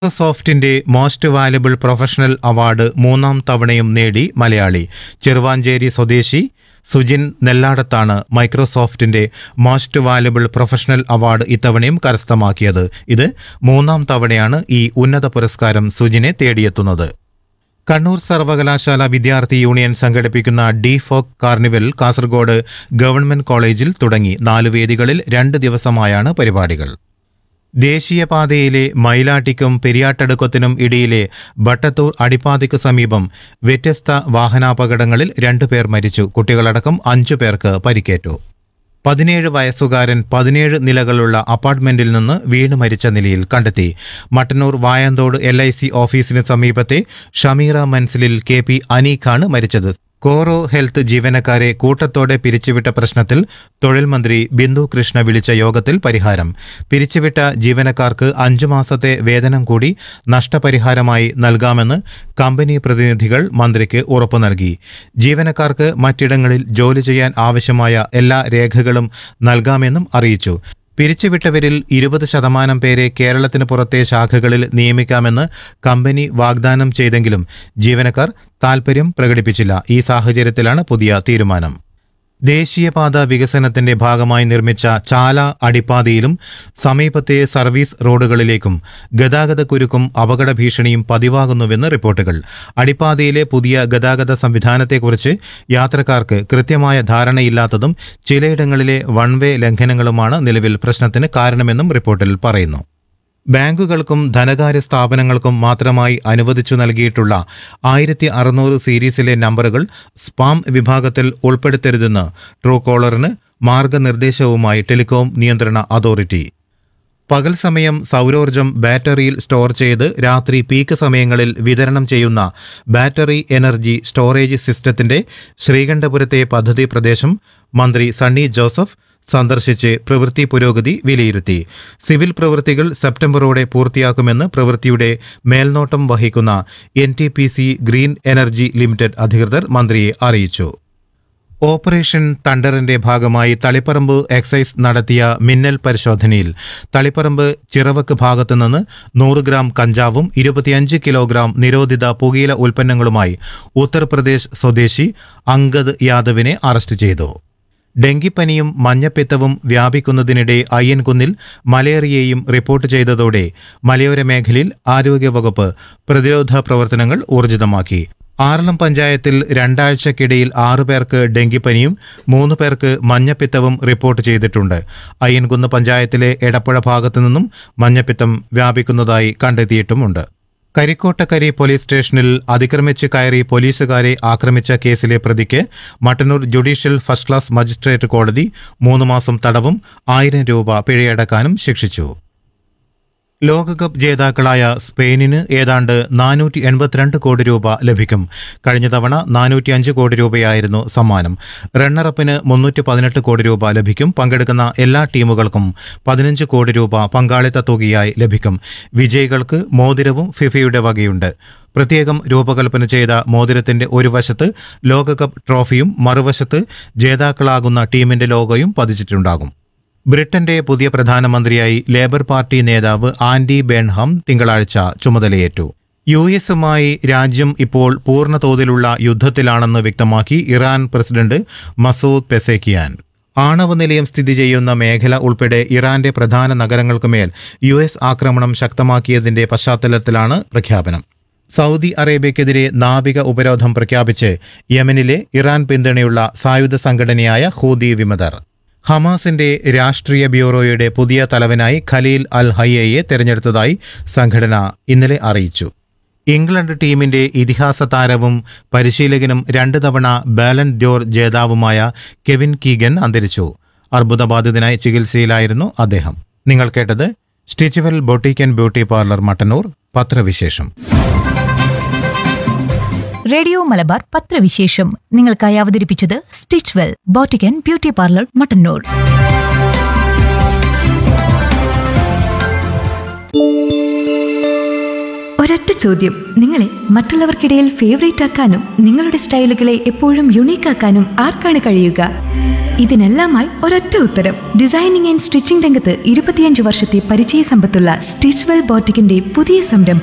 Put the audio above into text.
മൈക്രോസോഫ്റ്റിന്റെ most valuable professional award മൂന്നാം തവണയും നേടി മലയാളി ചെറുവാഞ്ചേരി സ്വദേശി സുജിൻ നെല്ലാടത്താണ് മൈക്രോസോഫ്റ്റിന്റെ മോസ്റ്റ് വാല്യുബിൾ പ്രൊഫഷണൽ അവാർഡ് ഇത്തവണയും കരസ്ഥമാക്കിയത് ഇത് മൂന്നാം തവണയാണ് ഈ ഉന്നത പുരസ്കാരം സുജിനെ തേടിയെത്തുന്നത് കണ്ണൂർ സർവകലാശാല വിദ്യാർത്ഥി യൂണിയൻ സംഘടിപ്പിക്കുന്ന D folk carnival Kasaragod government കോളേജിൽ തുടങ്ങി നാല് വേദികളിൽ രണ്ട് ദിവസമായാണ് പരിപാടികൾ ദേശീയപാതയിലെ മയിലാട്ടിക്കും പെരിയാട്ടടുക്കത്തിനും ഇടയിലെ ബട്ടത്തൂർ അടിപ്പാതയ്ക്ക് സമീപം വ്യത്യസ്ത വാഹനാപകടങ്ങളിൽ രണ്ടുപേർ മരിച്ചു കുട്ടികളടക്കം അഞ്ചു പേർക്ക് പരിക്കേറ്റു പതിനേഴ് വയസ്സുകാരൻ പതിനേഴ് നിലകളുള്ള അപ്പാർട്ട്മെന്റിൽ നിന്ന് വീണ് മരിച്ച നിലയിൽ കണ്ടെത്തി Mattannur Vayanthode L I C ഓഫീസിന് സമീപത്തെ ഷമീറ മൻസിലിൽ കെ പി അനീഖാണ് മരിച്ചത് കോറോ ഹെൽത്ത് ജീവനക്കാരെ കൂട്ടത്തോടെ പിരിച്ചുവിട്ട പ്രശ്നത്തിൽ തൊഴിൽ മന്ത്രി ബിന്ദു കൃഷ്ണ വിളിച്ച യോഗത്തിൽ പരിഹാരം പിരിച്ചുവിട്ട ജീവനക്കാർക്ക് അഞ്ചു മാസത്തെ വേതനം കൂടി നഷ്ടപരിഹാരമായി നൽകാമെന്ന് കമ്പനി പ്രതിനിധികൾ മന്ത്രിക്ക് ഉറപ്പു നൽകി ജീവനക്കാർക്ക് മറ്റിടങ്ങളിൽ ജോലി ചെയ്യാൻ ആവശ്യമായ എല്ലാ രേഖകളും നൽകാമെന്നും അറിയിച്ചു പിരിച്ചുവിട്ടവരിൽ ഇരുപത് ശതമാനം പേരെ കേരളത്തിന് പുറത്തെ ശാഖകളിൽ നിയമിക്കാമെന്ന് കമ്പനി വാഗ്ദാനം ചെയ്തെങ്കിലും ജീവനക്കാർ താൽപര്യം പ്രകടിപ്പിച്ചില്ല ഈ സാഹചര്യത്തിലാണ് പുതിയ തീരുമാനം ദേശീയപാത വികസനത്തിന്റെ ഭാഗമായി നിർമ്മിച്ച ചാല അടിപ്പാതയിലും സമീപത്തെ സർവീസ് റോഡുകളിലേക്കും ഗതാഗത കുരുക്കും അപകട ഭീഷണിയും പതിവാകുന്നുവെന്ന് റിപ്പോർട്ടുകൾ അടിപ്പാതയിലെ പുതിയ ഗതാഗത സംവിധാനത്തെക്കുറിച്ച് യാത്രക്കാർക്ക് കൃത്യമായ ധാരണയില്ലാത്തതും ചിലയിടങ്ങളിലെ വൺ വേ ലംഘനങ്ങളുമാണ് നിലവിൽ പ്രശ്നത്തിന് കാരണമെന്നും റിപ്പോർട്ടിൽ പറയുന്നു ബാങ്കുകൾക്കും ധനകാര്യ സ്ഥാപനങ്ങൾക്കും മാത്രമായി അനുവദിച്ചു നൽകിയിട്ടുള്ള ആയിരത്തി അറുന്നൂറ് സീരീസിലെ നമ്പറുകൾ സ്പാം വിഭാഗത്തിൽ ഉൾപ്പെടുത്തരുതെന്ന് ട്രൂ കോളറിന് മാർഗനിർദ്ദേശവുമായി ടെലികോം നിയന്ത്രണ അതോറിറ്റി പകൽ സമയം സൗരോർജം ബാറ്ററിയിൽ സ്റ്റോർ ചെയ്ത് രാത്രി പീക്ക് സമയങ്ങളിൽ വിതരണം ചെയ്യുന്ന ബാറ്ററി എനർജി സ്റ്റോറേജ് സിസ്റ്റത്തിന്റെ ശ്രീകണ്ഠപുരത്തെ പദ്ധതി പ്രദേശം മന്ത്രി സണ്ണി ജോസഫ് സന്ദർശിച്ച് പ്രവൃത്തി പുരോഗതി വിലയിരുത്തി സിവിൽ പ്രവൃത്തികൾ സെപ്റ്റംബറോടെ പൂർത്തിയാക്കുമെന്ന് പ്രവൃത്തിയുടെ മേൽനോട്ടം വഹിക്കുന്ന എൻ ഗ്രീൻ എനർജി ലിമിറ്റഡ് അധികൃതർ മന്ത്രിയെ അറിയിച്ചു ഓപ്പറേഷൻ തണ്ടറിന്റെ ഭാഗമായി തളിപ്പറമ്പ് എക്സൈസ് നടത്തിയ മിന്നൽ പരിശോധനയിൽ തളിപ്പറമ്പ് ചിറവക്ക് ഭാഗത്തുനിന്ന് നൂറ് ഗ്രാം കഞ്ചാവും ഇരുപത്തിയഞ്ച് കിലോഗ്രാം നിരോധിത പുകയില ഉൽപ്പന്നങ്ങളുമായി ഉത്തർപ്രദേശ് സ്വദേശി അങ്കദ് യാദവിനെ അറസ്റ്റ് ചെയ്തു ഡെങ്കിപ്പനിയും മഞ്ഞപ്പിത്തവും വ്യാപിക്കുന്നതിനിടെ അയ്യൻകുന്നിൽ മലേറിയയും റിപ്പോർട്ട് ചെയ്തതോടെ മലയോര മേഖലയിൽ ആരോഗ്യവകുപ്പ് പ്രതിരോധ പ്രവർത്തനങ്ങൾ ഊർജിതമാക്കി ആറളം പഞ്ചായത്തിൽ രണ്ടാഴ്ചക്കിടയിൽ ആറു പേർക്ക് ഡെങ്കിപ്പനിയും മൂന്ന് പേർക്ക് മഞ്ഞപ്പിത്തവും റിപ്പോർട്ട് ചെയ്തിട്ടുണ്ട് അയ്യൻകുന്ന് പഞ്ചായത്തിലെ എടപ്പുഴ ഭാഗത്തു നിന്നും മഞ്ഞപ്പിത്തം വ്യാപിക്കുന്നതായി കണ്ടെത്തിയിട്ടുമുണ്ട് കരിക്കോട്ടക്കരി പോലീസ് സ്റ്റേഷനിൽ അതിക്രമിച്ച് കയറി പോലീസുകാരെ ആക്രമിച്ച കേസിലെ പ്രതിക്ക് Mattannur judicial first class magistrate കോടതി മൂന്ന് മാസം തടവും ആയിരം രൂപ പിഴയടക്കാനും ശിക്ഷിച്ചു ലോകകപ്പ് ജേതാക്കളായ സ്പെയിനിന് ഏതാണ്ട് നാനൂറ്റി എൺപത്തിരണ്ട് കോടി രൂപ ലഭിക്കും കഴിഞ്ഞ തവണ നാനൂറ്റി അഞ്ച് കോടി രൂപയായിരുന്നു സമ്മാനം റണ്ണറപ്പിന് മുന്നൂറ്റി പതിനെട്ട് കോടി രൂപ ലഭിക്കും പങ്കെടുക്കുന്ന എല്ലാ ടീമുകൾക്കും പതിനഞ്ച് കോടി രൂപ പങ്കാളിത്ത തുകയായി ലഭിക്കും വിജയികൾക്ക് മോതിരവും ഫിഫയുടെ വകയുണ്ട് പ്രത്യേകം രൂപകൽപ്പന ചെയ്ത മോതിരത്തിന്റെ ഒരു വശത്ത് ലോകകപ്പ് ട്രോഫിയും മറുവശത്ത് ജേതാക്കളാകുന്ന ടീമിന്റെ ലോഗോയും പതിച്ചിട്ടുണ്ടാകും ബ്രിട്ടന്റെ പുതിയ പ്രധാനമന്ത്രിയായി ലേബർ പാർട്ടി നേതാവ് ആൻഡി ബേൺഹം തിങ്കളാഴ്ച ചുമതലയേറ്റു യു എസുമായി രാജ്യം ഇപ്പോൾ പൂർണ്ണ തോതിലുള്ള യുദ്ധത്തിലാണെന്ന് വ്യക്തമാക്കി ഇറാൻ പ്രസിഡന്റ് മസൂദ് പെസേക്കിയാൻ ആണവ നിലയം സ്ഥിതി ചെയ്യുന്ന മേഖല ഉൾപ്പെടെ ഇറാന്റെ പ്രധാന നഗരങ്ങൾക്കുമേൽ യു എസ് ആക്രമണം ശക്തമാക്കിയതിന്റെ പശ്ചാത്തലത്തിലാണ് പ്രഖ്യാപനം സൗദി അറേബ്യക്കെതിരെ നാവിക ഉപരോധം പ്രഖ്യാപിച്ച് യമനിലെ ഇറാൻ പിന്തുണയുള്ള സായുധ സംഘടനയായ ഹൂതി വിമതർ ഹമാസിന്റെ രാഷ്ട്രീയ ബ്യൂറോയുടെ പുതിയ തലവനായി ഖലീൽ അൽ ഹയ്യയെ തെരഞ്ഞെടുത്തതായി സംഘടന ഇന്നലെ അറിയിച്ചു ഇംഗ്ലണ്ട് ടീമിന്റെ ഇതിഹാസ താരവും പരിശീലകനും രണ്ട് തവണ ബാലൻ ദ്യോർ ജേതാവുമായ കെവിൻ കീഗൻ അന്തരിച്ചു അർബുദബാധിതനായി ചികിത്സയിലായിരുന്നു അദ്ദേഹം നിങ്ങൾ കേട്ടത് stitch well boutique and beauty parlour Mattannur പത്രവിശേഷം റേഡിയോ മലബാർ പത്രവിശേഷം നിങ്ങൾക്കായി അവതരിപ്പിച്ചത് stitch well boutique and beauty parlour Mattannur ഒരൊറ്റ ചോദ്യം നിങ്ങളെ മറ്റുള്ളവർക്കിടയിൽ ഫേവറേറ്റ് ആക്കാനും നിങ്ങളുടെ സ്റ്റൈലുകളെ എപ്പോഴും യുണീക്ക് ആക്കാനും ആർക്കാണ് കഴിയുക ഇതിനെല്ലാമായി ഒരൊറ്റ ഉത്തരം ഡിസൈനിങ് ആൻഡ് സ്റ്റിച്ചിംഗ് രംഗത്ത് ഇരുപത്തിയഞ്ച് വർഷത്തെ പരിചയ സമ്പത്തുള്ള സ്റ്റിച്ച്വെൽ ബോട്ടിക്കിന്റെ പുതിയ സംരംഭം